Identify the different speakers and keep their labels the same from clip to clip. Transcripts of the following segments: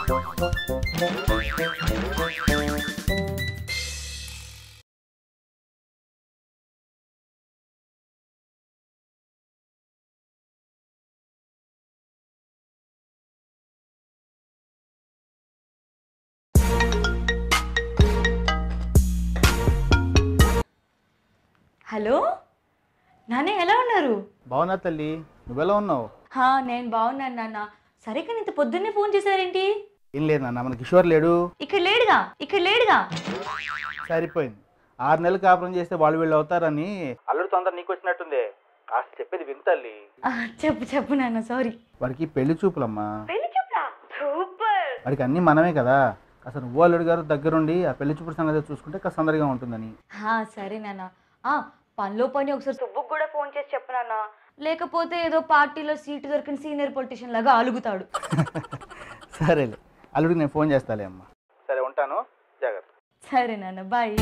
Speaker 1: Hello నాన్న ఎలా ఉన్నారు
Speaker 2: బాగున్నా తల్లి నువ్వెలా ఉన్నావు
Speaker 1: హా నేను బాగున్నాను నాన్న సరే కానీ ఇంత పొద్దున్నే ఫోన్ చేశారేంటి
Speaker 2: ఏం లేదు నాన్న మన కిషోర్ లేడు
Speaker 1: ఇక్కడ లేడుగా ఇక్కడ లేడుగా
Speaker 2: సరిపోయింది ఆరు నెలలు కాపురం చేస్తే వాళ్ళు వీళ్ళు అవుతారని అల్లుడు తొందర నీకు వచ్చినట్టుంది కాస్త చెప్పేది విను తల్లి
Speaker 1: ఆ, చెప్పు చెప్పు నాన్న సారీ
Speaker 2: వాడికి పెళ్లి చూపులమ్మా
Speaker 1: పెళ్లి చూపులా సూపర్
Speaker 2: వాడికి అన్నీ మనమే కదా అసలు నువ్వు అల్లుడు గారు దగ్గరుండి ఆ పెళ్లి చూపుల సంగతి చూసుకుంటే కాస్త తొందరగా ఉంటుందని
Speaker 1: హా సరే నాన్న ఆ పనిలో పని ఒకసారి సుబ్బుకు కూడా ఫోన్ చేసి చెప్పు నాన్న లేకపోతే ఏదో పార్టీలో సీటు దొరికిన సీనియర్ పొలిటీషియన్ లాగా అలుగుతాడు
Speaker 2: సరేలే అల్లుడికి నేను ఫోన్ చేస్తాలే అమ్మా సరే ఉంటాను జాగ్రత్త
Speaker 1: సరే నాన్న బాయ్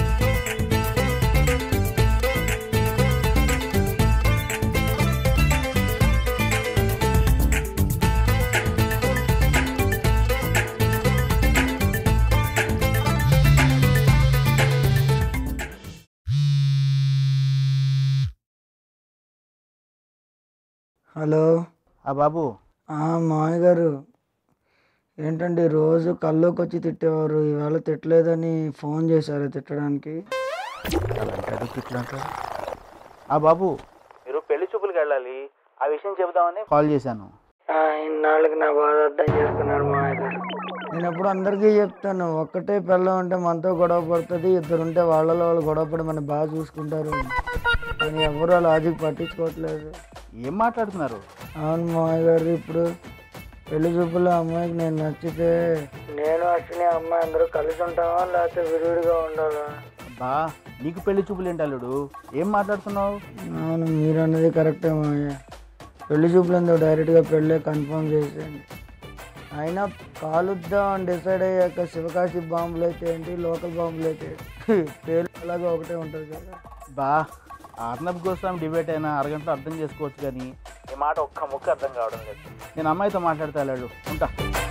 Speaker 3: హలో
Speaker 2: ఆ బాబు
Speaker 3: ఆ, మామయ్య గారు ఏంటండి రోజు కల్లోకి వచ్చి తిట్టేవారు ఈవేళ తిట్టలేదని ఫోన్ చేశారు తిట్టడానికి
Speaker 2: అలా అంటాడు, తిట్లంటాడు. ఆ బాబు మీరు పెళ్లి చూపులకు వెళ్ళాలి ఆ విషయం చెబుదామని కాల్ చేశాను
Speaker 3: ఆ, ఇన్నాళ్ళకి నా బాధ అర్థం చేసుకున్నారు మామయ్య గారు నేను ఎప్పుడు అందరికీ చెప్తాను ఒక్కటే పిల్లం ఉంటే మనతో గొడవ పడుతుంది ఇద్దరు ఉంటే వాళ్ళలో వాళ్ళు గొడవ పడి మన బాగా చూసుకుంటారు అని. కానీ ఎవరు ఆ లాజిక్ పట్టించుకోవట్లేదు
Speaker 2: ఏం మాట్లాడుతున్నారు
Speaker 3: అవును మామయ్య గారు ఇప్పుడు పెళ్లి చూపుల్లో అమ్మాయికి నేను నచ్చితే నేను అశ్విని అమ్మాయి అందరూ కలిసి ఉంటామా లేకపోతే విడివిడిగా ఉండాలా
Speaker 2: బా నీకు పెళ్లి చూపులు ఏంటి అల్లుడు ఏం మాట్లాడుతున్నావు
Speaker 3: అవును మీరు అన్నది కరెక్టే మామయ్య పెళ్లి చూపులు ఎందుకు డైరెక్ట్గా పెళ్ళే కన్ఫర్మ్ చేసేయండి అయినా కాలుద్దాం అని డిసైడ్ అయ్యాక శివకాశి బాంబులు అయితే ఏంటి లోకల్ బాంబులు అయితే ఏంటి? పేరు అలాగే ఒకటే ఉంటుంది కదా
Speaker 2: బా ఆర్నబ్ గోస్వామి డిబేట్ అయినా అరగంటలో అర్థం చేసుకోవచ్చు కానీ ఈ మాట ఒక్క ముక్క అర్థం కావడం లేదు నేను అమ్మాయితో మాట్లాడతా అల్లుడు ఉంటా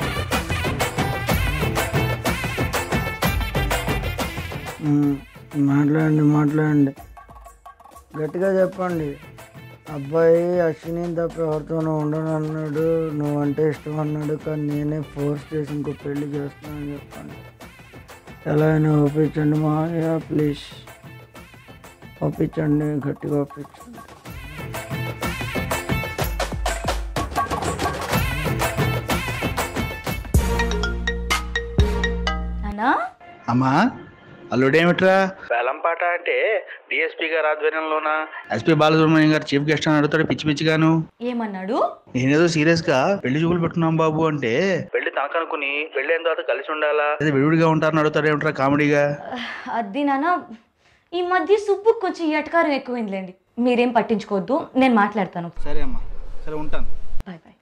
Speaker 3: ఉమ్, మాట్లాడండి మాట్లాడండి గట్టిగా చెప్పండి అబ్బాయి అశ్విని తప్ప ఎవరితోనూ ఉండను అన్నాడు నువ్వంటే ఇష్టం అన్నాడు కానీ నేనే ఫోర్స్ చేసి ఇంకో పెళ్లి చేస్తున్నానని చెప్పండి ఎలా అయినా ఒప్పించండి మాయా ప్లీజ్ ఒప్పించండి గట్టిగా ఒప్పించండి
Speaker 1: నాన్నా
Speaker 2: అమ్మా అల్లుడేమిట్రా పాట అంటే డిఎస్పీ గారి ఆధ్వర్యంలోన ఎస్పీ బాలసుబ్రహ్మణ్యం గారు చీఫ్ గెస్ట్ అని అడుగుతాడు పిచ్చి పిచ్చిగాను
Speaker 1: ఏమన్నాడు
Speaker 2: నేనేదో సీరియస్ గా పెళ్లి చూపులు పెట్టుకున్నాం బాబు అంటే పెళ్లి తనకనుకుని పెళ్లి అయిన తర్వాత కలిసి ఉండాలా లేదా విడివిడిగా ఉంటారని అడుగుతాడు ఏమిట్రా కామెడీగా
Speaker 1: అది నాన్న ఈ మధ్య సుబ్బుకు కొంచెం ఎటకారం ఎక్కువైందిలేండి మీరేం పట్టించుకోవద్దు నేను మాట్లాడతాను
Speaker 2: సరే అమ్మా సరే ఉంటాను
Speaker 1: బాయ్ బాయ్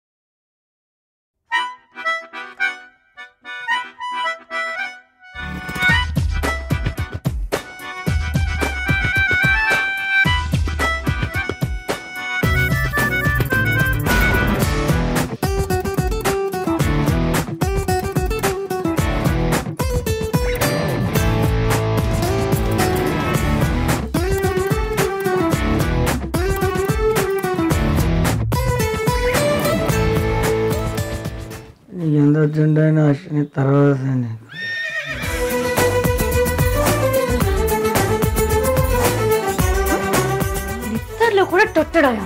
Speaker 3: నీకు ఎంత అర్జెంట్ అయినా అశ్విని తర్వాత నీకు
Speaker 1: నిద్రలో కూడా తొట్టడాయా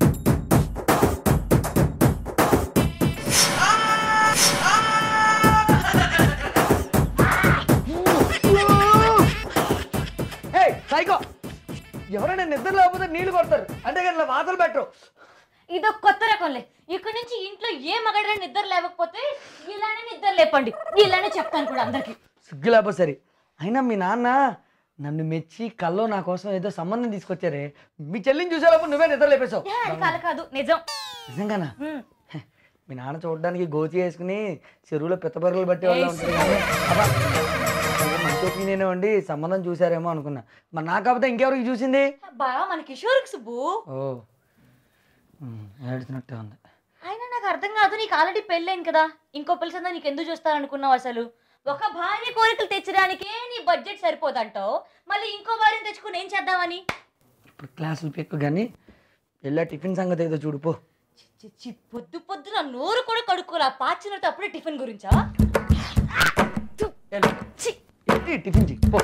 Speaker 3: సైకో ఎవరైనా నిద్ర లేకపోతే నీళ్లు కొడతారు అంటే కానీ వాతలు పెట్టరు
Speaker 1: ఇదో కొత్త రకంలే ఇక్కడి నుంచి ఇంట్లో ఏ మగడైనా నిద్ర లేకపోతే ఇలానే నిద్ర లేపండి ఇలానే చెప్తాను కూడా అందరికి
Speaker 3: సిగ్గు లేకపోతే సరే అయినా మీ నాన్న నన్ను మెచ్చి కల్లో నా కోసం ఏదో సంబంధం తీసుకొచ్చారే మీ చెల్లిని చూసేటప్పుడు నువ్వే నిద్ర లేపేశావు
Speaker 1: అది కాదు కాదు నిజం
Speaker 3: నిజంగానా
Speaker 1: హ్మ్.
Speaker 3: హె, మీ నాన్న చూడడానికి గోచి వేసుకుని చెరువులో పిత్తబర్రలు బట్టి వాళ్ళు ఉంటుంది కానీ అబ్బా, ఏదో మంచి ఒపీనియన్ అండి సంబంధం చూసారేమో అనుకున్నా మరి నా కాకపోతే ఇంకెవరికి చూసింది
Speaker 1: బాగా మన కిషోర్కి సుబ్బు
Speaker 3: ఓ ఉమ్, ఏడుతున్నట్టే ఉంది
Speaker 1: అయినా నాకు అర్థం అర్థం కాదు నీకు ఆల్రెడీ పెళ్ళైంది కదా ఇంకో పిలిచిందా నీకు ఎందుకు చూస్తారనుకున్నావు అసలు ఒక భార్య కోరికలు తెచ్చడానికే నీ బడ్జెట్ సరిపోదంటావు మళ్ళీ ఇంకో భార్యను తెచ్చుకుని ఏం చేద్దామని
Speaker 3: ఇప్పుడు క్లాసులు పెక్కు కానీ వెళ్ళా టిఫిన్ సంగతి ఏదో చూడుపో
Speaker 1: చి, చి, చి, పొద్దు పొద్దున నోరు కూడా కడుక్కోరా పాచినట్టు అప్పుడే టిఫిన్ గురించా
Speaker 3: వెళ్ళు.
Speaker 1: చి,
Speaker 3: వెళ్ళి టిఫిన్ చెయ్యి పో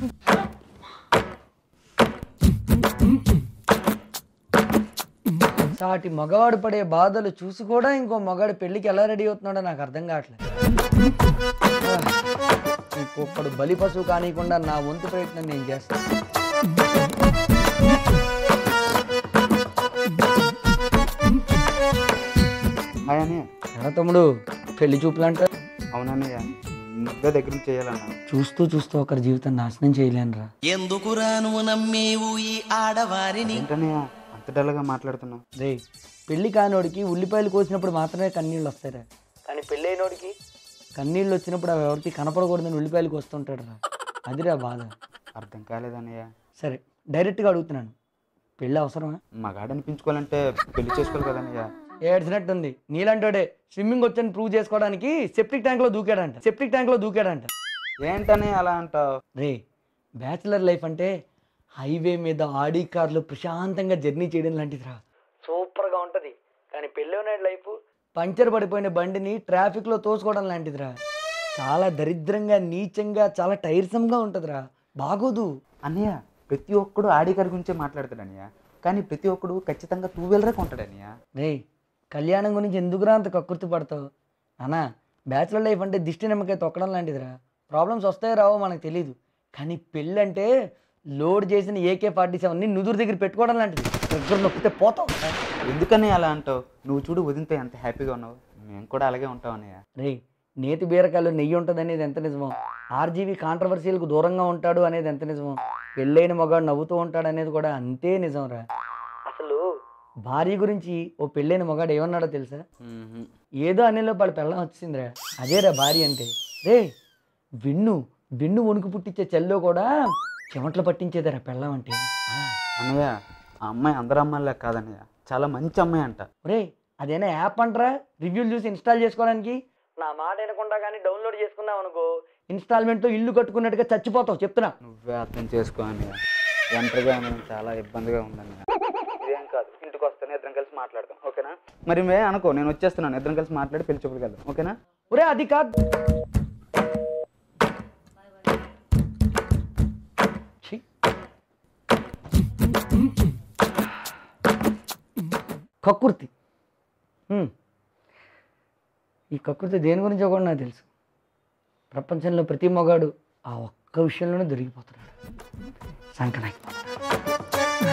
Speaker 3: సాటి మగవాడు పడే బాధలు చూసి కూడా ఇంకో మగాడు పెళ్ళికి ఎలా రెడీ అవుతున్నాడో నాకు అర్థం కావట్లేదు ఇంకొకడు బలి పశువు కానివ్వకుండా నా వంతు ప్రయత్నం నేను చేస్తాను
Speaker 2: హాయ్ అన్నయ్య
Speaker 3: ఎరా తమ్ముడు పెళ్లి చూపులంట
Speaker 2: అవునన్నయ్య ముద్ద దగ్గర నుంచి చేయాలన్నా
Speaker 3: చూస్తూ చూస్తూ ఒకరి జీవితం నాశనం చేయలేనురా
Speaker 4: ఎందుకురా నువ్వు నమ్మేవు ఈ ఆడవారిని
Speaker 2: ఏంటన్నయ్య అంత డల్గా మాట్లాడుతున్నావు
Speaker 3: రే పెళ్లి కానోడికి ఉల్లిపాయలు కోసినప్పుడు మాత్రమే కన్నీళ్ళు వస్తాయిరా కానీ పెళ్ళి అయినోడికి కన్నీళ్ళు వచ్చినప్పుడు అవి ఎవరికి కనపడకూడదని ఉల్లిపాయలు కోస్తుంటాడు రా అదిరా బాధ
Speaker 2: అర్థం కాలేదన్నయ్య
Speaker 3: సరే డైరెక్ట్గా అడుగుతున్నాను పెళ్ళి అవసరమా
Speaker 2: మగాడు అనిపించుకోవాలంటే పెళ్లి చేసుకోవాలి కదన్నయ్య
Speaker 3: ఏడ్చినట్టుంది నీలాంటోడే స్విమ్మింగ్ వచ్చని ప్రూవ్ చేసుకోవడానికి సెప్టిక్ ట్యాంక్లో దూకాడంట సెప్టిక్ ట్యాంక్లో దూకాడంట
Speaker 2: ఏంటన్నయ్య అలా అంటావు
Speaker 3: రే బ్యాచిలర్ లైఫ్ అంటే హైవే మీద ఆడి కార్లో ప్రశాంతంగా జర్నీ చేయడం లాంటిదిరా సూపర్గా ఉంటుంది కానీ పెళ్ళి లైఫ్ పంచర్ పడిపోయిన బండిని ట్రాఫిక్లో తోసుకోవడం లాంటిదిరా చాలా దరిద్రంగా నీచంగా చాలా టైర్సమ్గా ఉంటుందిరా బాగోదు
Speaker 2: అన్నయ్య ప్రతి ఒక్కడు ఆడి కార్ గురించే మాట్లాడతాడు అన్నయ్య కానీ ప్రతి ఒక్కడు ఖచ్చితంగా టూ వీలరే కొంటాడు అన్నయ్య
Speaker 3: రే కళ్యాణం గురించి ఎందుకురా అంత కక్కుర్తి పడతావు అన్నా బ్యాచిలర్ లైఫ్ అంటే దిష్టి నిమ్మకాయ తొక్కడం లాంటిదిరా ప్రాబ్లమ్స్ వస్తాయో రావో మనకు తెలియదు కానీ పెళ్ళి అంటే లోడ్ చేసిన ఏకే ఫార్టీ సెవెన్ని నుదురు దగ్గర పెట్టుకోవడం లాంటిది దగ్గర నొక్కితే పోతావు
Speaker 2: ఎందుకని అలా అంటావు నువ్వు చూడు వదిలితే ఎంత హ్యాపీగా ఉన్నావు మేము కూడా అలాగే ఉంటాం అన్నయ్య
Speaker 3: రే నేతి బీరకాయలు నెయ్యి ఉంటుంది అనేది ఎంత నిజమో ఆర్జీవి కాంట్రవర్సీలకు దూరంగా ఉంటాడు అనేది ఎంత నిజమో పెళ్ళైన మగాడు నవ్వుతూ ఉంటాడు అనేది కూడా అంతే నిజం రా అసలు భార్య గురించి ఓ పెళ్ళైన మగాడు ఏమన్నాడో తెలుసా ఏదో అనేలో వాళ్ళ పెళ్ళం వచ్చిందిరా అదేరా భార్య అంటే రే విన్ను విన్ను వణుకు పుట్టించే చెల్లో కూడా చెమట్లు పట్టించేదిరా పెళ్ళం అంటే ఆ.
Speaker 2: అన్నయ్య ఆ అమ్మాయి అందరు అమ్మాయిలా కాదన్నయ్య చాలా మంచి అమ్మాయి అంట
Speaker 3: ఒరే అదేనా యాప్ అంటారా రివ్యూలు చూసి ఇన్స్టాల్ చేసుకోవడానికి నా మాట వినకుండా కానీ డౌన్లోడ్ చేసుకున్నావు అనుకో ఇన్స్టాల్మెంట్తో ఇల్లు కట్టుకున్నట్టుగా చచ్చిపోతావు చెప్తున్నా
Speaker 2: నువ్వే అర్థం చేసుకో అన్నయ్య ఒంటరిగా ఉండడం చాలా ఇబ్బందిగా ఉందన్నయ్య ఇదేం కాదు ఇంటికి వస్తాను ఇద్దరం కలిసి మాట్లాడతాం ఓకేనా మరి మే అనుకో నేను వచ్చేస్తున్నాను ఇద్దరం కలిసి మాట్లాడి పెళ్లి చూపులకు వెళ్దాం ఓకేనా
Speaker 3: ఒరే అది కాదు ఛీ. కక్కుర్తి హ్మ్. ఈ కక్కుర్తి దేని గురించో కూడా నాకు తెలుసు ప్రపంచంలో ప్రతి మగాడు ఆ ఒక్క విషయంలోనే దొరికిపోతున్నాడు సంకనాకిపోతున్నాడు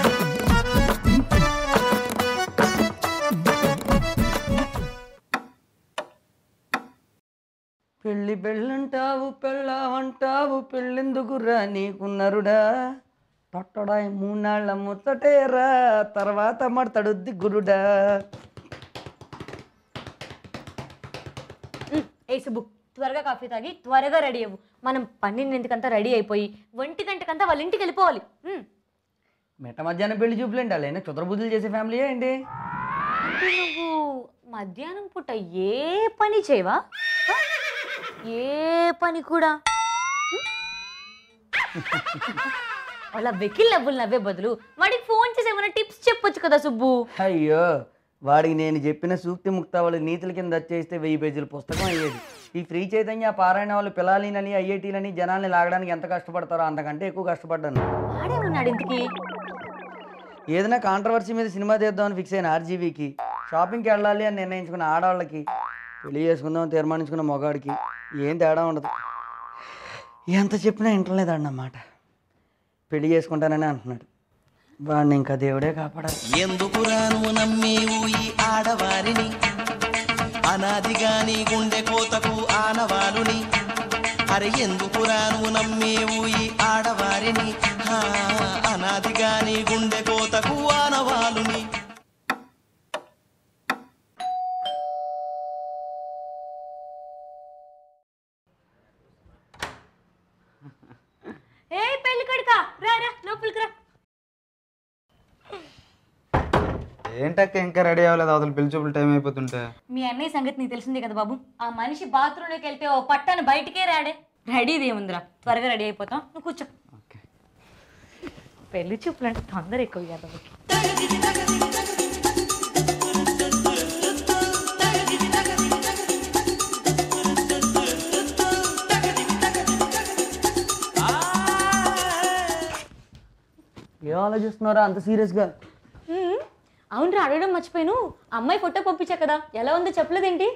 Speaker 3: పెళ్ళి పెళ్ళంటావు పెళ్ళావంటావు పెళ్ళెందుకురా నీకున్నరుడా తొట్టడాయి మూనాళ్ళ ముచ్చటేరా తర్వాత మడతడుద్ది గురుడా
Speaker 1: ఏ సుబ్బు త్వరగా కాఫీ తాగి త్వరగా రెడీ అవ్వు మనం పన్నెండింటికంతా రెడీ అయిపోయి ఒంటి గంటకంతా వాళ్ళ ఇంటికి వెళ్ళిపోవాలి ఉమ్.
Speaker 3: మెట్ట మధ్యాహ్నం పెళ్లి చూపులేండి అలానే చుద్రబుద్ధులు చేసే ఫ్యామిలీ ఏంటి
Speaker 1: అంటే నువ్వు మధ్యాహ్నం పూట ఏ పని చేయవా హ? ఏ పని కూడా హ్మ్? అలా వెకిల్ నవ్వులు నవ్వే బదులు వాడికి ఫోన్ చేసి ఏమైనా టిప్స్ చెప్పొచ్చు కదా సుబ్బు
Speaker 3: అయ్యో వాడికి నేను చెప్పిన సూక్తి ముక్తావళి నీతుల కింద వచ్చేస్తే వెయ్యి పేజీల పుస్తకం అయ్యేది ఈ ఫ్రీ చైతన్య పారాయణ వాళ్ళు పిలాలీనని ఐఐటీలని జనాల్ని లాగడానికి ఎంత కష్టపడతారో అంతకంటే ఎక్కువ కష్టపడ్డాను
Speaker 1: వాడే ఉన్నాడు ఇంటికి
Speaker 3: ఏదైనా కాంట్రవర్సీ మీద సినిమా తీద్దామని ఫిక్స్ అయిన ఆర్జీవీకి షాపింగ్కి వెళ్ళాలి అని నిర్ణయించుకున్న ఆడవాళ్ళకి పెళ్లి చేసుకుందాం తీర్మానించుకున్న మగాడికి ఏం తేడా ఉండదు ఎంత చెప్పినా ఇంటలేదు అన్నమాట పెళ్లి చేసుకుంటానని అంటున్నాడు వాడిని ఇంకా దేవుడే కాపాడాలి
Speaker 4: ఎందుకురా నువ్వు నమ్మేవు ఈ ఆడవారిని అనాదిగా నీ గుండె కోతకు ఆనవాలుని అరే ఎందుకురా నువ్వు నమ్మేవు ఈ ఆడవారిని హా, అనాదిగా నీ గుండె కోతకు ఆనవాలుని
Speaker 1: ఏ పెళ్లి కడుక రా రా లోపలికి రా
Speaker 2: ఏంటక్క ఇంకా రెడీ అవ్వలేదు అవతల పిలిచి చూపులు టైం అయిపోతుంటే
Speaker 1: మీ అన్నయ్య సంగతి నీకు తెలిసిందే కదా బాబు ఆ మనిషి బాత్రూంలోకి వెళ్తే ఓ పట్టాను బయటికే రాడే రెడీ ఏముందిరా త్వరగా రెడీ అయిపోతాం నువ్వు కూర్చో
Speaker 2: ఓకే
Speaker 1: పెళ్లి చూపులు అంటే తొందర ఎక్కువ కదా
Speaker 3: ఏం ఆలోచిస్తున్నారా అంత సీరియస్గా
Speaker 1: అవునరా అడగడం మర్చిపోయాను అమ్మాయి ఫోటో పంపించా కదా ఎలా ఉందో చెప్పలేదేంటి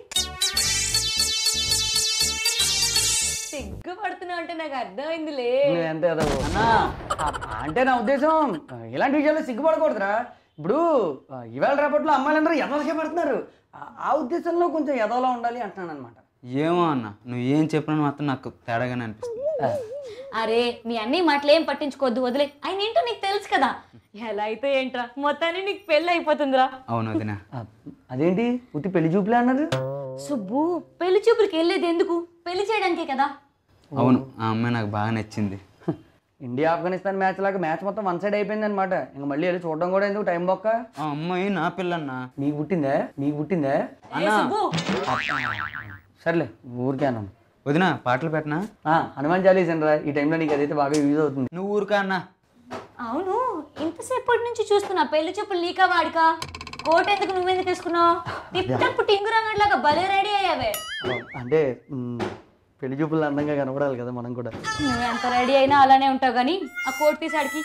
Speaker 1: సిగ్గుపడుతున్నావు అంటే నాకు అర్థమైందిలే
Speaker 3: ఎంత అన్నా అంటే నా ఉద్దేశం ఇలాంటి విషయాల్లో సిగ్గుపడకూడదురా ఇప్పుడు ఆ, ఇవాళ రేపట్లో అమ్మాయిలందరూ ఎదలకే పడుతున్నారు ఆ- ఆ ఉద్దేశంలో కొంచెం ఎదవలా ఉండాలి అంటున్నాను అనమాట
Speaker 2: ఏమో అన్న నువ్వు ఏం చెప్పినా మాత్రం నాకు తేడాగానే అనిపిస్తుంది
Speaker 1: అరే మీ అన్ని మాటలు ఏం పట్టించుకోవద్దు వదిలే ఆయన ఏంటో నీకు తెలుసు కదా ఎలా అయితే ఏంట్రా మొత్తాన్ని నీకు పెళ్ళి అయిపోతుందిరా
Speaker 2: అవును వదినా
Speaker 3: అదేంటి ఉత్తి పెళ్లి చూపులే అన్నారు
Speaker 1: సుబ్బు పెళ్లి చూపులకి వెళ్ళేది ఎందుకు పెళ్లి చేయడానికే కదా
Speaker 2: అవును ఆ అమ్మాయి నాకు బాగా నచ్చింది
Speaker 3: ఇండియా ఆఫ్ఘనిస్తాన్ మ్యాచ్ లాగా మ్యాచ్ మొత్తం వన్ సైడ్ అయిపోయింది అనమాట ఇంకా మళ్ళీ వెళ్ళి చూడడం కూడా ఎందుకు టైం బొక్క
Speaker 2: ఆ అమ్మాయి నా పిల్లన్న
Speaker 3: మీకు పుట్టిందే మీకు పుట్టిందే
Speaker 1: ఏ సుబ్బు
Speaker 3: సర్లే ఊరికే అన్నాను
Speaker 2: వదినా పాటలు పెట్టనా
Speaker 3: ఆ, హనుమాన్ చాలీసన్ రా ఈ టైంలో నీకు అదైతే బాగా యూజ్ అవుతుంది
Speaker 2: నువ్వు ఊరుకా అన్న
Speaker 1: అవును ఇంతసేపటి నుంచి చూస్తున్నా పెళ్లి చూపులు నీకా వాడికా కోట్ ఎందుకు నువ్వెందుకు తీసుకున్నావు టిప్ టింగు రంగడిలాగా భలే రెడీ అయ్యావే
Speaker 3: అంటే మ్, పెళ్లి చూపులు అందంగా కనపడాలి కదా మనం కూడా
Speaker 1: నువ్వు ఎంత రెడీ అయినా అలానే ఉంటావు కానీ ఆ కోట్ తీసి వాడికి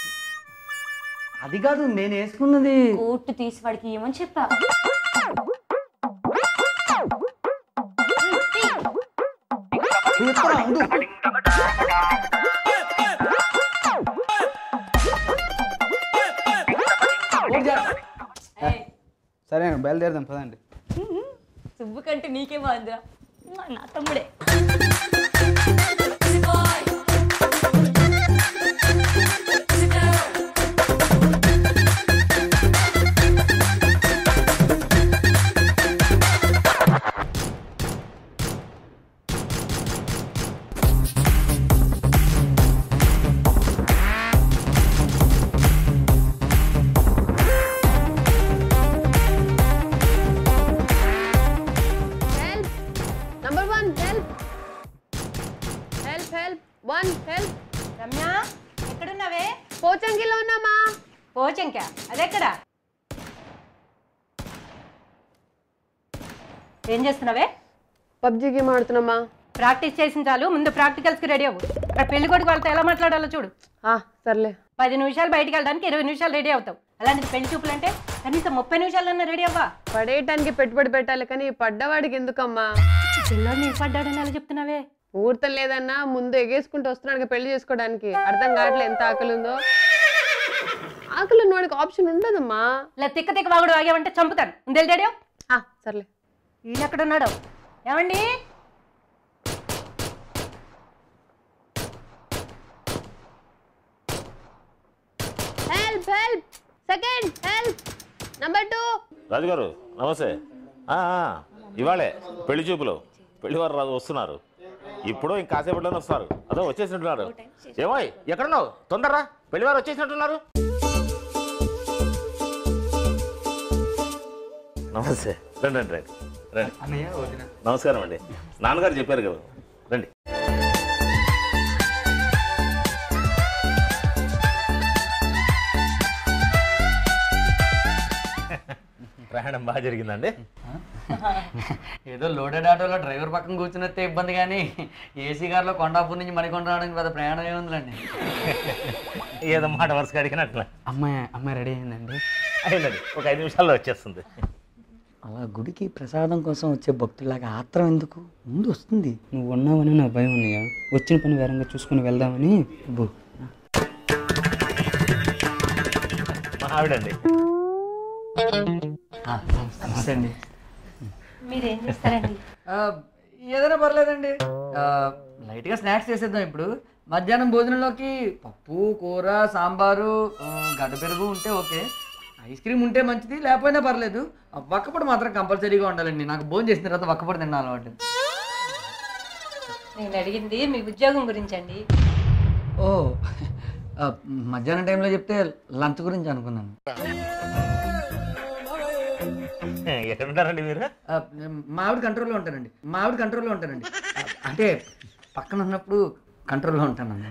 Speaker 3: అది కాదు నేను వేసుకున్నది
Speaker 1: కోట్ తీసి వాడికి ఏమని చెప్పా
Speaker 3: తీస్తున్నా, ఉండు. ఒకటి చేస్తా.
Speaker 1: ఏయ్,
Speaker 2: సరే బయలుదేరదాం పదండి
Speaker 1: సుబ్బు కంటే నీకే బాగుందిరా నా తమ్ముడే
Speaker 5: help number one help help help one help
Speaker 6: Ramya ఎక్కడున్నావే
Speaker 5: పోచంగిలో ఉన్నామా
Speaker 6: పోచంక అదెక్కడా ఏం చేస్తున్నావే
Speaker 5: పబ్జి గేమ్ ఆడుతున్నామా
Speaker 6: ప్రాక్టీస్ చేసిన చాలు ముందు ప్రాక్టికల్స్కి రెడీ అవ్వు అక్కడ పెళ్లి కొడుకు వాళ్ళతో ఎలా మాట్లాడాలో చూడు
Speaker 5: ఆ, సర్లే
Speaker 6: పది నిమిషాలు బయటికి వెళ్ళడానికి ఇరవై నిమిషాలు రెడీ అవుతావు అలాంటిది పెళ్లి చూపులు అంటే కనీసం ముప్పై నిమిషాలన్నా రెడీ అవ్వా
Speaker 5: పడేయటానికి పెట్టుబడి పెట్టాలి కానీ పడ్డవాడికి ఎందుకమ్మా
Speaker 6: పిల్లోడు నీకు పడ్డాడని ఎలా చెప్తున్నావే
Speaker 5: ముహూర్తం లేదన్నా ముందు ఎగేసుకుంటూ వస్తున్నాడు పెళ్లి చేసుకోవడానికి అర్థం కావట్లే ఎంత ఆకలి ఉందో ఆకలి ఉన్నవాడికి ఆప్షన్ ఉండదమ్మా
Speaker 6: ఇలా తిక్క తిక్క వాగుడు ఆగావంటే చంపుతాను ముందు రెడీ అవ్వు.
Speaker 5: ఆ, సర్లే
Speaker 6: ఈయన ఎక్కడున్నాడు ఏమండి
Speaker 5: help help second help number two
Speaker 7: రాజుగారు నమస్తే ఆ, ఆ, ఇవాళే పెళ్లి చూపులు పెళ్లి వారు రాజు వస్తున్నారు ఇప్పుడు ఇంకాసేపట్లోనే వస్తారు అదో వచ్చేసినట్టున్నారు ఏమోయ్ ఎక్కడున్నావు తొందరరా పెళ్లి వారు వచ్చేసినట్టున్నారు నమస్తే రండి రండి రండి రండి
Speaker 2: అన్నయ్య వదిన
Speaker 7: నమస్కారం అండి నాన్నగారు చెప్పారు కదా రండి ప్రయాణం బాగా జరిగిందండి
Speaker 3: ఏదో లోడెడ్ ఆటోలో డ్రైవర్ పక్కన కూర్చున్నట్టే ఇబ్బంది కానీ ఏసీ కార్లో కొండాపూర్ నుంచి మణికొండ రావడానికి పెద్ద ప్రయాణం ఏముందిలేండి
Speaker 7: ఏదో మాట వరుసగా అడిగినట్లు
Speaker 2: అమ్మాయి అమ్మాయి రెడీ అయిందండి
Speaker 7: అయిందండి ఒక ఐదు నిమిషాల్లో వచ్చేస్తుంది
Speaker 3: అలా గుడికి ప్రసాదం కోసం వచ్చే భక్తులాగా ఆత్రం ఎందుకు ముందు వస్తుంది
Speaker 2: నువ్వు ఉన్నావని నా భయం ఉన్నాయా వచ్చిన పని వేరంగా చూసుకుని వెళ్దామని
Speaker 3: అబ్బో.
Speaker 7: మా ఆవిడండి
Speaker 3: ఆ, నమస్తే అండి
Speaker 6: మీరేం చేస్తారండి
Speaker 3: ఆ, ఏదైనా పర్లేదండి ఆ, లైట్గా స్నాక్స్ చేసేద్దాం ఇప్పుడు మధ్యాహ్నం భోజనంలోకి పప్పు కూర సాంబారు ఆ, గడ్డ పెరుగు ఉంటే ఓకే ఐస్ క్రీమ్ ఉంటే మంచిది లేకపోయినా పర్లేదు ఆ, వక్కపొడి మాత్రం కంపల్సరీగా ఉండాలండి నాకు భోజనం చేసిన తర్వాత వక్కపొడి తిన్నా అలవాటు
Speaker 6: నేను అడిగింది మీ ఉద్యోగం గురించి అండి
Speaker 3: ఓ ఆ, మధ్యాహ్నం టైంలో చెప్తే లంచ్ గురించి అనుకున్నాను
Speaker 7: ఎక్కడ ఉంటారండి మీరు
Speaker 3: ఆ, మా ఆవిడ కంట్రోల్లో ఉంటానండి మా ఆవిడ కంట్రోల్లో ఉంటానండి ఆ, అంటే పక్కన ఉన్నప్పుడు కంట్రోల్లో ఉంటానండి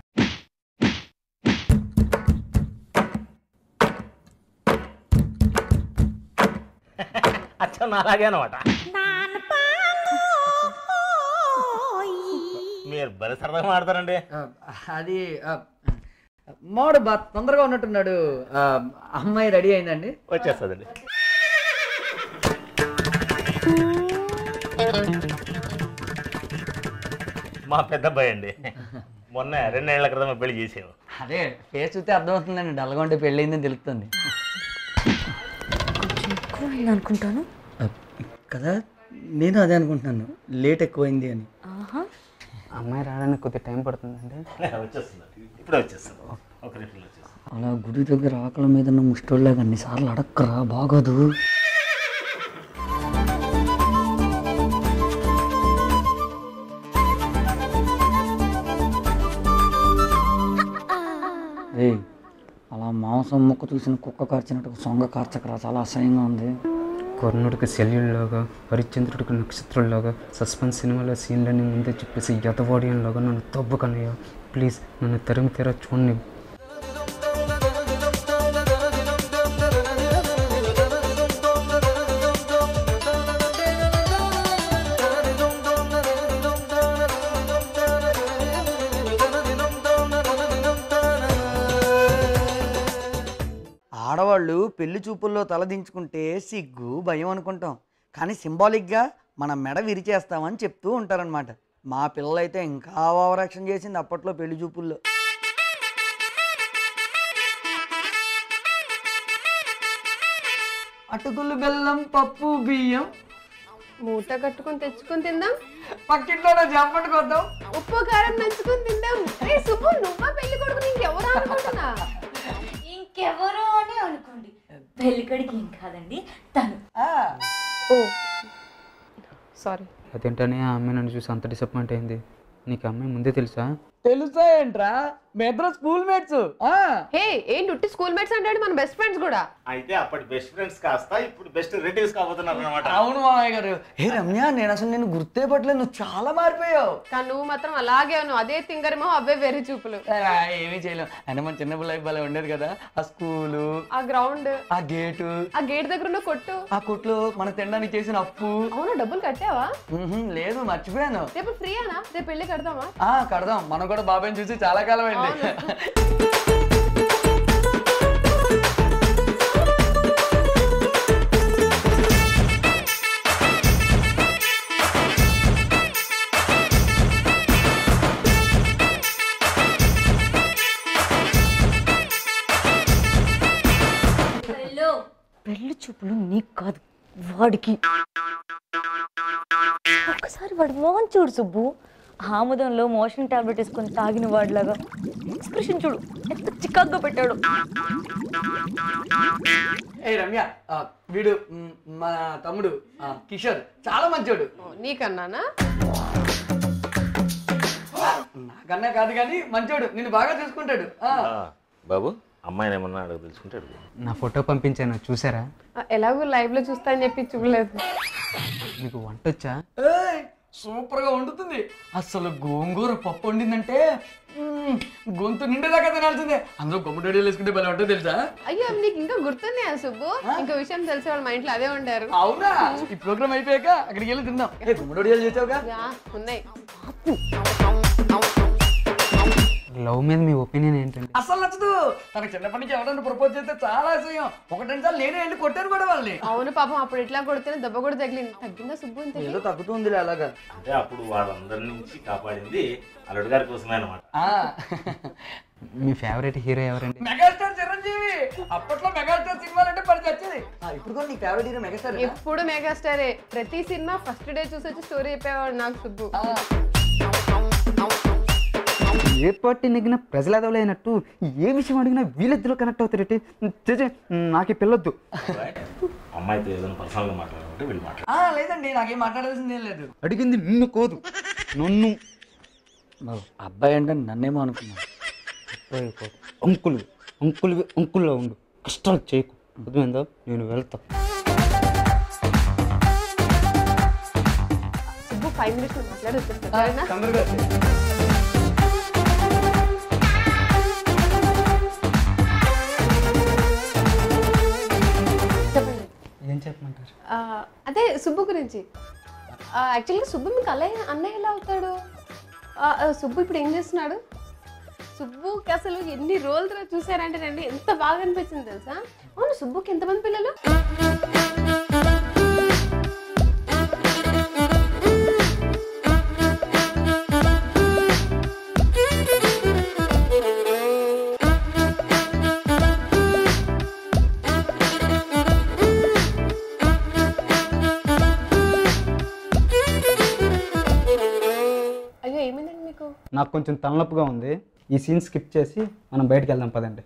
Speaker 7: అచ్చా నాలాగే అనమాట మీరు బలి సరదాగా మాడతారండి
Speaker 3: ఆ, అది ఆ, మావాడు బా తొందరగా ఉన్నట్టున్నాడు ఆ, అమ్మాయి రెడీ అయిందండి
Speaker 7: వచ్చేస్తుందండి మా పెద్ద అబ్బాయి అండి మొన్న రెండేళ్ల క్రితం పెళ్లి చేసాము
Speaker 3: అదే ఫేస్ చూస్తే అర్థమవుతుందండి డల్గా ఉంటే పెళ్ళయిందని తెలుస్తుంది
Speaker 1: ఎక్కువైంది అనుకుంటాను
Speaker 3: కదా నేను అదే అనుకుంటున్నాను లేట్ ఎక్కువైంది అని
Speaker 1: ఆహా
Speaker 2: అమ్మాయి రావడానికి కొద్దిగా టైం పడుతుందండి
Speaker 7: వచ్చేస్తుందండి ఇప్పుడే వచ్చేస్తాను ఒక నిమిషంలో వచ్చేస్తాను
Speaker 3: అలా గుడి దగ్గర ఆకలి మీద ఉన్న ముష్టోళ్ళగా అన్నిసార్లు అడక్కరా బాగోదు ఏయ్ అలా మాంసం ముక్క చూసిన కుక్క కార్చినట్టు సొంగ కార్చకరా చాలా అసహ్యంగా ఉంది
Speaker 2: కర్ణుడికి శల్యుల్లాగా హరిశ్చంద్రుడికి నక్షత్రుల్లాగా సస్పెన్స్ సినిమాలో సీన్లన్నీ ముందే చెప్పేసి యథవాడియంలాగా నన్ను తవ్వకనయ్యా ప్లీజ్ నన్ను తరిమి తీరా చూడండి
Speaker 3: ఆడవాళ్ళు పెళ్లి చూపుల్లో తలదించుకుంటే సిగ్గు భయం అనుకుంటాం కానీ సింబాలిక్గా మన మెడ విరిచేస్తామని చెప్తూ ఉంటారనమాట మా పిల్లలైతే ఇంకా ఓవరాక్షన్ చేసింది అప్పట్లో పెళ్లి చూపుల్లో అటుకులు బెల్లం పప్పు బియ్యం
Speaker 5: మూట కట్టుకొని తెచ్చుకొని తిందాం
Speaker 3: పక్కింట్లోనే జంపటి కొద్దాం
Speaker 5: ఉప్పు కారం నంచుకొని తిందాం రే సుబ్బు నువ్వా పెళ్లి కొడుకు ఇంకెవరు అనుకుంటున్నా
Speaker 1: ఇంకెవరో అని అనుకోండి పెళ్ళికడికి ఏం కాదండి తను
Speaker 5: ఓ సారీ
Speaker 2: అదేంటని ఆ అమ్మాయి నన్ను చూసి అంత డిసప్పాయింట్ అయింది నీకు ఆ అమ్మాయి ముందే తెలుసా
Speaker 3: తెలుసా ఏంట్రా మీ ఇద్దరు స్కూల్ మేట్స్
Speaker 5: హే ఏంటి ఉట్టి స్కూల్ మేట్స్ అంటాడు మన బెస్ట్ ఫ్రెండ్స్ కూడా
Speaker 7: అయితే అప్పటి బెస్ట్ ఫ్రెండ్స్ కాస్త ఇప్పుడు బెస్ట్ రిలేటివ్స్ కాబోతున్నారు అనమాట
Speaker 3: అవును మామయ్య గారు హే రమ్య నేను అసలు నేను గుర్తే పట్టలేదు నువ్వు చాలా మారిపోయావు
Speaker 5: కానీ నువ్వు మాత్రం అలాగే ఉన్నావు అదే తింగరేమో అవే వేరే చూపులు
Speaker 3: ఆ, ఏమీ చేయలేం అంటే మన చిన్నప్పుడు లైఫ్ భలే ఉండేది కదా ఆ స్కూలు
Speaker 5: ఆ గ్రౌండ్
Speaker 3: ఆ గేటు
Speaker 5: ఆ గేట్ దగ్గర ఉన్న కొట్టు
Speaker 3: ఆ కొట్లు మన తినడానికి చేసిన అప్పు
Speaker 5: అవునా డబ్బులు కట్టావా
Speaker 3: ఉహుం, లేదు మర్చిపోయాను
Speaker 5: రేపు ఫ్రీయానా రేపు పెళ్లి కడదామా
Speaker 3: ఆ కడదాం మనం కూడా బాబాయ్ని చూసి చాలా కాలం అయింది
Speaker 1: హలో పెళ్లి చూపులు నీకు కాదు వాడికి ఒక్కసారి వాడు మోహన్ చూడు సుబ్బు ఆముదంలో మోషన్ టాబ్లెట్ వేసుకొని తాగిన వాడిలాగా ఎక్స్ప్రెషన్ చూడు ఎంత చికాగ్గా పెట్టాడు
Speaker 3: ఏ రమ్య ఆ, వీడు మ్, మా తమ్ముడు ఆ, కిషోర్ చాలా మంచోడు
Speaker 5: ఓ, నీకన్నానా
Speaker 3: నాకన్నా కాదు కానీ మంచోడు నిన్ను బాగా చూసుకుంటాడు ఆ.
Speaker 7: బాబు అమ్మాయిని ఏమన్నా అడుగు తెలుసుకుంటే అడుగు
Speaker 2: నా ఫోటో పంపించాను చూసారా
Speaker 5: ఆ, ఎలాగో లైవ్ లో చూస్తా అని చెప్పి చూడలేదు
Speaker 2: నీకు వంట వచ్చా
Speaker 3: ఏయ్, సూపర్ గా వండుతుంది అసలు గోంగూర పప్పు వండిందంటే మ్మ్, గొంతు నిండేదాకా తినాల్సిందే అందులో గుమ్మడి వేసుకుంటే భలే ఉంటుంది తెలుసా
Speaker 5: అయ్యో నీకు ఇంకా గుర్తున్నాయా సుబ్బు ఇంకో విషయం తెలిసి వాళ్ళు మా ఇంట్లో అదే ఉండారు
Speaker 3: అవునా ఈ ప్రోగ్రామ్ అయిపోయాక అక్కడికి వెళ్ళి తిందాం ఏ గుమ్మడి చేసావుగా
Speaker 5: యా, ఉన్నాయి
Speaker 2: లవ్ మీద మీ ఒపీనియన్ ఏంటండి
Speaker 3: అసలు నచ్చదు తనకు చిన్నప్పటి నుంచి ఎవరైనా ప్రపోజ్ చేస్తే చాలా అసహ్యం ఒకటి రెండు సార్లు నేనే వెళ్ళి కొట్టాను కూడా వాళ్ళని
Speaker 5: అవును పాపం అప్పుడు ఇట్లా కొడితేనే దెబ్బ కూడా తగిలింది తగ్గిందా సుబ్బు ఇంత
Speaker 3: ఏదో తగ్గుతుంది అలాగా
Speaker 7: అంటే అప్పుడు వాళ్ళందరి నుంచి కాపాడింది అల్లుడు గారి కోసమే అనమాట
Speaker 3: ఆ.
Speaker 2: మీ ఫేవరెట్ హీరో ఎవరండి
Speaker 3: మెగాస్టార్ చిరంజీవి అప్పట్లో మెగాస్టార్ సినిమాలు అంటే పడి చచ్చేది ఆ, ఇప్పుడు కూడా నీ ఫేవరెట్ హీరో మెగాస్టార్
Speaker 5: ఎప్పుడు మెగాస్టారే ప్రతి సినిమా ఫస్ట్ డే చూసి వచ్చి స్టోరీ చెప్పేవాడు నాకు సుబ్బు
Speaker 2: ఏ పార్టీ నెగ్గినా ప్రజల ఎదవలేనట్టు ఏ విషయం అడిగినా వీళ్ళిద్దరూ కనెక్ట్ అవుతారటి చేచే నాకు ఈ పిల్లొద్దు
Speaker 7: అమ్మాయితో ఏదైనా పర్సనల్గా మాట్లాడాలంటే వీళ్ళు మాట్లాడారు
Speaker 3: ఆ, లేదండి నాకేం మాట్లాడాల్సింది ఏం లేదు
Speaker 2: అడిగింది నిన్ను కోదు నన్ను
Speaker 3: అబ్బాయి అంటే నన్నేమో అనుకున్నాను
Speaker 2: అబ్బాయి కోదు అంకులు అంకులు అంకుల్లో ఉండు కష్టాలు చేయకు అర్థమైందా నేను వెళ్తా
Speaker 5: ఫైవ్ మినిట్స్ మాట్లాడి వచ్చేస్తాను సరేనా
Speaker 2: తొందరగా వచ్చేయ్.
Speaker 5: చెప్పండి
Speaker 2: ఏం చెప్పమంటారు
Speaker 5: ఆ, అదే సుబ్బు గురించి యాక్చువల్గా సుబ్బు మీకు అలా అన్నయ్య ఎలా అవుతాడు ఆ, ఆ, సుబ్బు ఇప్పుడు ఏం చేస్తున్నాడు సుబ్బుకి అసలు ఎన్ని రోజుల తర్వాత చూసారంటే రండి ఎంత బాగా అనిపించింది తెలుసా అవును సుబ్బుకి ఎంతమంది పిల్లలు అయ్యో ఏమైందండి మీకు
Speaker 2: నాకు కొంచెం తలనొప్పిగా ఉంది ఈ సీన్ స్కిప్ చేసి మనం బయటికి వెళ్దాం పదండి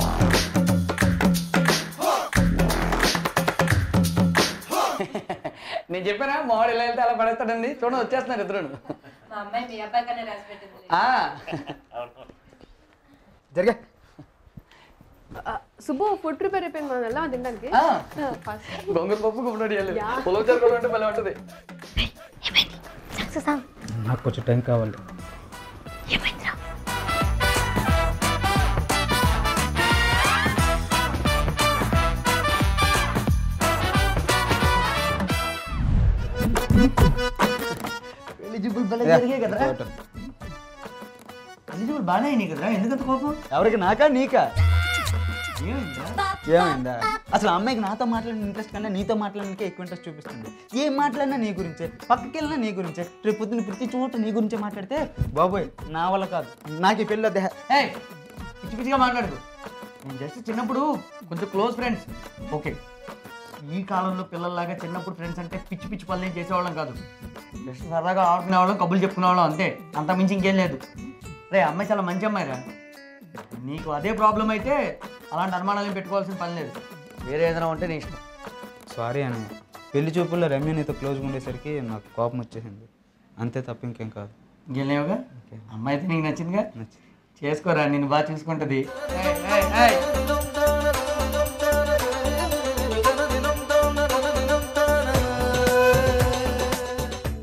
Speaker 8: నేను చెప్పానా మావాడు ఎలా వెళ్తే అలా పడేస్తాడండి చూడండి వచ్చేస్తున్నారు ఇద్దరు
Speaker 6: మా అమ్మాయి మీ అబ్బాయి కన్నా రాసి పెట్టింది
Speaker 2: జరిగే
Speaker 5: ఆ, సుబ్బు ఫుడ్ ప్రిపేర్ అయిపోయింది మనం వెళ్దాం తినడానికి ఫస్ట్
Speaker 8: గొంగళ పప్పు గుమ్మడి వెళ్ళి పులవచారు కూడా ఉంటే భలే ఉంటుంది
Speaker 2: నాకు కొంచెం టైం కావాలి
Speaker 8: పెళ్లి చూపులు భలే
Speaker 2: యా,
Speaker 8: జరిగాయి కదరా
Speaker 2: ఒకటి.
Speaker 8: పెళ్లి చూపులు బాగానే అయినాయి కదరా ఎందుకంత కోపం
Speaker 2: ఎవరికి నాకా నీకా
Speaker 8: ఏమైందా
Speaker 2: ఏమైందా అసలు అమ్మాయికి నాతో మాట్లాడిన ఇంట్రెస్ట్ కన్నా నీతో మాట్లాడడానికి ఎక్కువ ఇంట్రెస్ట్ చూపిస్తుంది ఏం మాట్లాడినా నీ గురించే పక్కకి వెళ్ళినా నీ గురించే రేపు పొద్దున్న ప్రతి చోట నీ గురించే మాట్లాడితే బాబోయ్ నా వల్ల కాదు నాకు ఈ పెళ్ళి వద్దే
Speaker 8: ఏయ్ పిచ్చి పిచ్చిగా మాట్లాడదు నేను జస్ట్ చిన్నప్పుడు కొంచెం క్లోజ్ ఫ్రెండ్స్ ఓకే ఈ కాలంలో పిల్లల్లాగా చిన్నప్పుడు ఫ్రెండ్స్ అంటే పిచ్చి పిచ్చి పనులు ఏం చేసేవాళ్ళం కాదు జస్ట్ సరదాగా ఆడుకునేవాళ్ళం కబుర్లు చెప్పుకునేవాళ్ళం అంతే అంత మించి ఇంకేం లేదు రే అమ్మాయి చాలా మంచి అమ్మాయి రా నీకు అదే ప్రాబ్లం అయితే అలాంటి అనుమానాలు ఏం పెట్టుకోవాల్సిన పని లేదు వేరే ఏదైనా ఉంటే నీ ఇష్టం
Speaker 2: సారీ అని పెళ్లి చూపుల్లో రమ్య నీతో క్లోజ్గా ఉండేసరికి నాకు కోపం వచ్చేసింది అంతే తప్ప ఇంకేం కాదు
Speaker 8: ఇంకేం లేవుగా అమ్మాయి అయితే నీకు నచ్చిందిగా
Speaker 2: నచ్చింది
Speaker 8: చేసుకోరా నేను బాగా చూసుకుంటుంది ఏయ్, ఏయ్, ఏయ్.